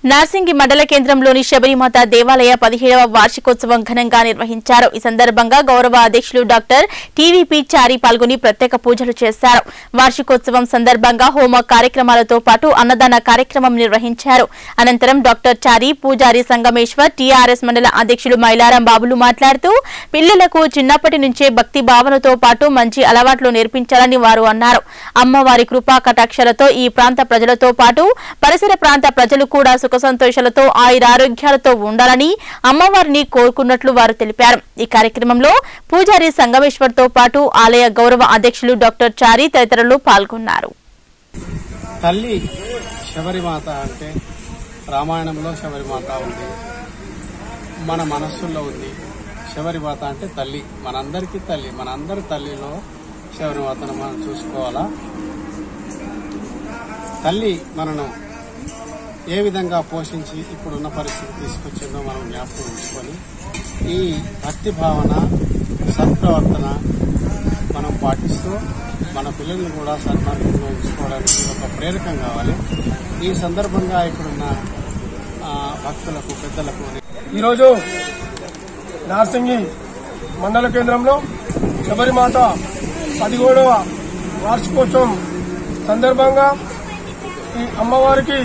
నార్సింగి మండల కేంద్రంలోని శబరిమాత దేవాలయ పదిహేడవ వార్షికోత్సవం ఘనంగా నిర్వహించారు ఈ సందర్భంగా గౌరవ అధ్యక్షులు డాక్టర్ టీవీపీ చారి పాల్గొని ప్రత్యేక పూజలు చేశారు వార్షికోత్సవం సందర్భంగా హోమ కార్యక్రమాలతో పాటు అన్నదాన కార్యక్రమం నిర్వహించారు అనంతరం డాక్టర్ చారి పూజారి సంగమేశ్వర్ టీఆర్ఎస్ మండల అధ్యక్షులు మైలారం బాబులు మాట్లాడుతూ పిల్లలకు చిన్నప్పటి నుంచే భక్తి భావనతో పాటు మంచి అలవాట్లు నేర్పించాలని వారు అన్నారు అమ్మవారి కృపా కటాక్షలతో ఈ ప్రాంత ప్రజలతో పాటు పరిసర ప్రాంత ప్రజలు కూడా సుఖ సంతోషాలతో ఆయురారోగ్యాలతో ఉండాలని అమ్మవారిని కోరుకున్నట్లు వారు తెలిపారు ఈ కార్యక్రమంలో పూజారి సంగమేశ్వర్ తో పాటు ఆలయ గౌరవ అధ్యక్షులు డాక్టర్ చారి తదితరులు పాల్గొన్నారు తల్లి శబరిమాత అంటే రామాయణంలో శబరిమాత ఉంది మన మనస్సుల్లో ఉంది శబరిమాత అంటే తల్లి మనందరికీ తల్లి మనందరి తల్లిలో శబరిమాతను మనం చూసుకోవాలా తల్లి మనను ఏ విధంగా పోషించి ఇప్పుడున్న పరిస్థితి తీసుకొచ్చిందో మనం జ్ఞాపకం ఉంచుకొని ఈ భక్తి భావన సత్ప్రవర్తన మనం పాటిస్తూ మన పిల్లల్ని కూడా సన్మార్గంలో ఉంచుకోవడానికి ఇది ఒక ప్రేరకం కావాలి ఈ సందర్భంగా ఇప్పుడున్న ఆ, భక్తులకు పెద్దలకు ఈరోజు నార్సింగి మండల కేంద్రంలో శబరిమాత పదిహేడవ వార్షికోత్సవం సందర్భంగా ఈ అమ్మవారికి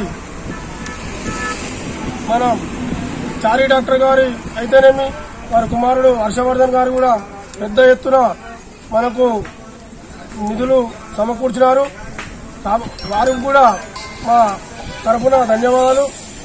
మనం చారీ డాక్టర్ గారి అయితేనేమి వారి కుమారుడు హర్షవర్ధన్ గారు కూడా పెద్ద ఎత్తున మనకు నిధులు సమకూర్చినారు కా- వారికి కూడా మా తరఫున ధన్యవాదాలు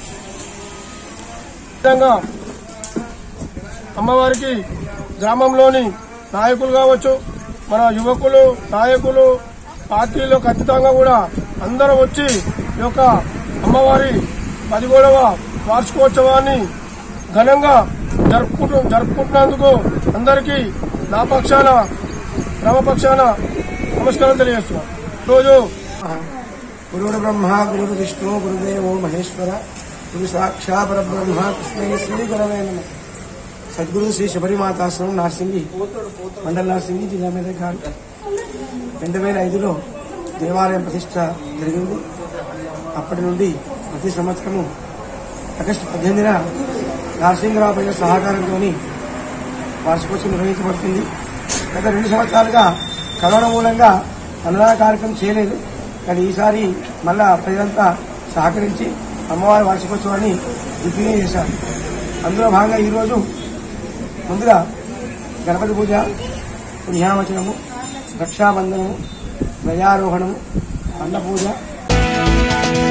విధంగా అమ్మవారికి గ్రామంలోని నాయకులు కావచ్చు మన యువకులు నాయకులు పార్టీలో ఖచ్చితంగా కూడా అందరూ వచ్చి ఈ యొక్క అమ్మవారి పదిహేడవ వార్షికోత్సవాన్ని ఘనంగా జరుపుకుంటు జరుపుకుంటున్నందుకు అందరికీ నా పక్షాన క్రమపక్షాన నమస్కారం తెలియజేస్తున్నాను రోజు గురుడు బ్రహ్మ గురుడు విష్ణు గురుదేవో మహేశ్వర గురు సాక్షా పరబ్రహ్మ కృష్ణే శ్రీ గురవే నమ సద్గురు శ్రీ శబరిమాతాశ్రమం నార్సింగి మండల నార్సింగి జిల్లా మీద కాదు రెండు వేల ఐదులో దేవాలయం ప్రతిష్ట జరిగింది అప్పటి నుండి ప్రతి సంవత్సరము ఆగస్టు పద్దెనిమిదిన నార్సింగరావు ప్రజల సహకారంతో వార్షికోత్సవం నిర్వహించబడుతుంది గత రెండు సంవత్సరాలుగా కరోనా మూలంగా అన్నదాన కార్యక్రమం చేయలేదు కానీ ఈసారి మళ్ళా ప్రజలంతా సహకరించి అమ్మవారి వార్షికోత్సవాన్ని దిగ్విజయం చేశారు అందులో భాగంగా ఈరోజు ముందుగా గణపతి పూజ పుణ్యావచనము రక్షాబంధనము ధ్వజారోహణము అన్నపూజ